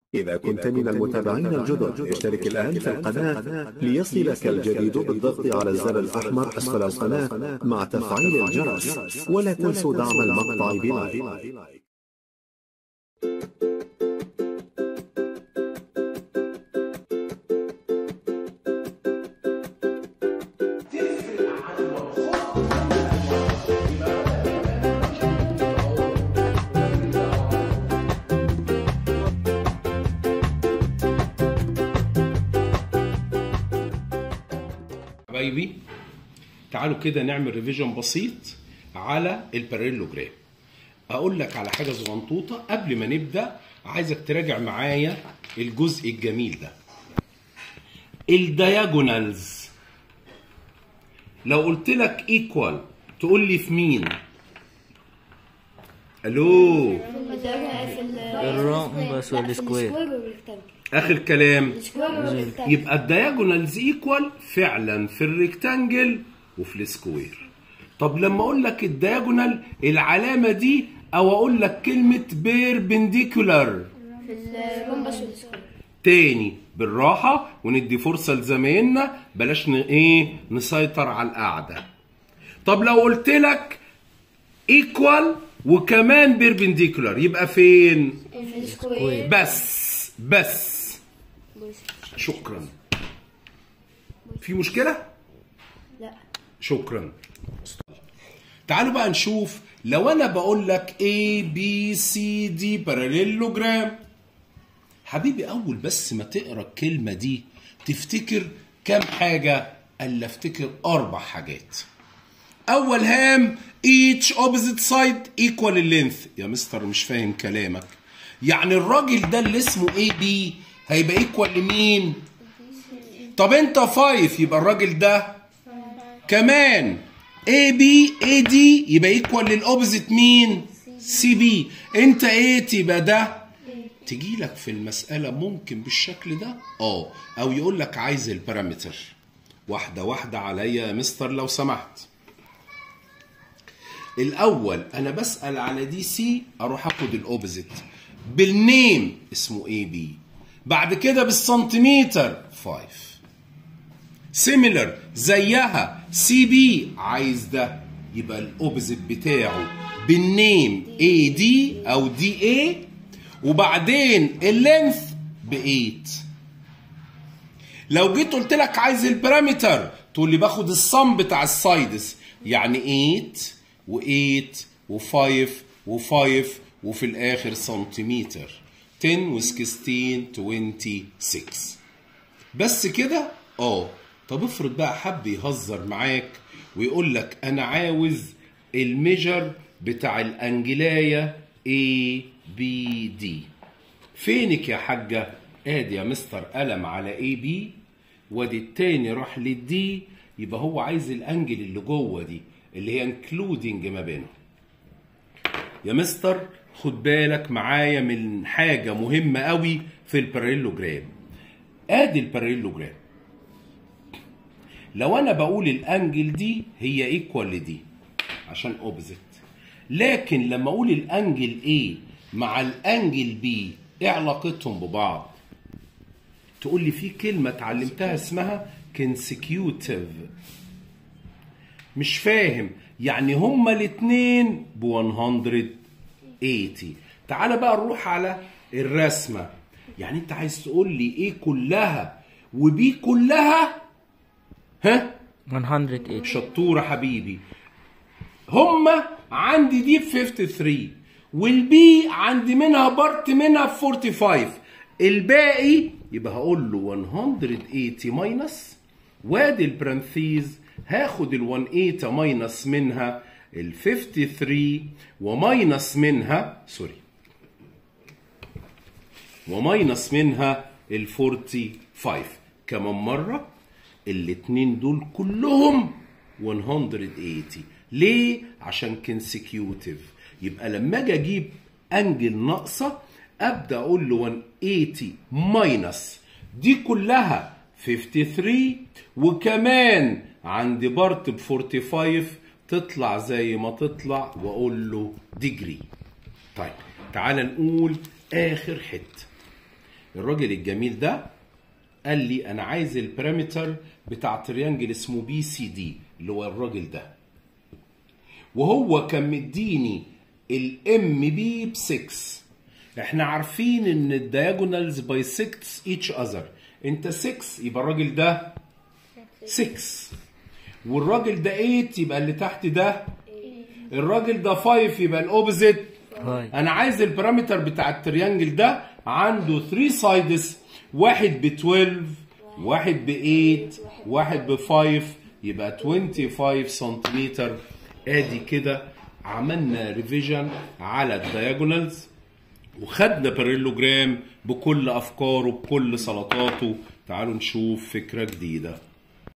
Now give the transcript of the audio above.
إذا كنت من المتابعين الجدد اشترك الآن في القناة ليصلك الجديد بالضغط على الزر الأحمر أسفل القناة مع تفعيل الجرس ولا تنسوا دعم المقطع بلايك حبايبي تعالوا كده نعمل ريفيجن بسيط على الباريلوجرام اقول لك على حاجه صغنطوطه قبل ما نبدا عايزك تراجع معايا الجزء الجميل ده الدياجونالز لو قلت لك ايكوال تقول لي في مين الو الرامبس والسكوير اخر كلام السكوير يبقى الدياجونالز ايكوال فعلا في الريكتانجل وفي السكوير طب لما اقول لك الدياجونال العلامه دي او اقول لك كلمه بيربنديكولار في الرومبس والسكوير تاني بالراحه وندي فرصه لزمايلنا بلاش ن... ايه نسيطر على القعده طب لو قلت لك ايكوال وكمان بيربنديكولار يبقى فين في السكوير بس بس شكرا في مشكله لا شكرا تعالوا بقى نشوف لو انا بقول لك A B C D باراليلوجرام حبيبي اول بس ما تقرا الكلمه دي تفتكر كام حاجه الا افتكر اربع حاجات اول هام each opposite side equal length يا مستر مش فاهم كلامك يعني الراجل ده اللي اسمه اي بي هيبقى ايكوال لمين طب انت 5 يبقى الراجل ده كمان اي بي اي دي يبقى ايكوال للاوبزيت مين سي بي انت 8 يبقى ده تجي لك في المسألة ممكن بالشكل ده اه او يقول لك عايز البارامتر واحدة واحدة عليا يا مستر لو سمحت الاول انا بسال على دي سي اروح اخد الاوبزيت بالنيم اسمه اي بي بعد كده بالسنتيمتر 5 سيميلر زيها سي بي عايز ده يبقى الاوبزيت بتاعه بالنيم اي دي او دي اي وبعدين اللينث ب 8 لو جيت قلت لك عايز البارامتر تقول لي باخد الصم بتاع السايدس يعني 8 و8 و5 و5 وفي الاخر سنتيمتر 10 و16 26 بس كده اه طب افرض بقى حب يهزر معاك ويقول لك انا عاوز الميجر بتاع الانجلايه A B D فينك يا حاجة ادي يا مستر قلم على اي بي وادي التاني راح للدي يبقى هو عايز الانجل اللي جوه دي اللي هي انكلودنج ما بينهم يا مستر خد بالك معايا من حاجة مهمة قوي في الباريلوجرام ادي الباريلوجرام لو انا بقول الانجل دي هي ايكوال لدي عشان اوبزيت لكن لما اقول الانجل A مع الانجل B ايه علاقتهم ببعض تقول لي في كلمة اتعلمتها اسمها consecutive مش فاهم يعني هما الاتنين ب 180 تعال بقى نروح على الرسمة يعني انت عايز تقول لي ايه كلها وبي كلها ها 108 شطورة حبيبي هما عندي دي ب 53 والبي عندي منها بارت منها ب 45 الباقي يبقى هقول له 180 ماينس وادي البرانثيز هاخد ال 180 ماينس منها ال 53 وماينس منها سوري وماينس منها ال 45 كمان مرة الاتنين دول كلهم 180 ليه؟ عشان كونسيكيوتيف يبقى لما اجي اجيب انجل ناقصه ابدا اقول له 180 ماينس دي كلها 53 وكمان عندي بارت ب 45 تطلع زي ما تطلع واقول له ديجري طيب تعال نقول اخر حته الراجل الجميل ده قال لي انا عايز البارامتر بتاع تريانجل اسمه بي سي دي اللي هو الراجل ده وهو كان مديني الام بي ب 6 احنا عارفين ان الدياجونالز بايسكتس ايتش اذر انت 6 يبقى الراجل ده 6 والراجل ده 8 يبقى اللي تحت ده الراجل ده 5 يبقى الاوبزيت فايف انا عايز البارامتر بتاع التريانجل ده عنده 3 سايدز واحد ب 12 واحد ب 8 واحد ب 5 يبقى 25 سنتيمتر ادي كده عملنا ريفيجن على الدياجونالز وخدنا باريلوجرام بكل افكاره بكل سلطاته تعالوا نشوف فكره جديده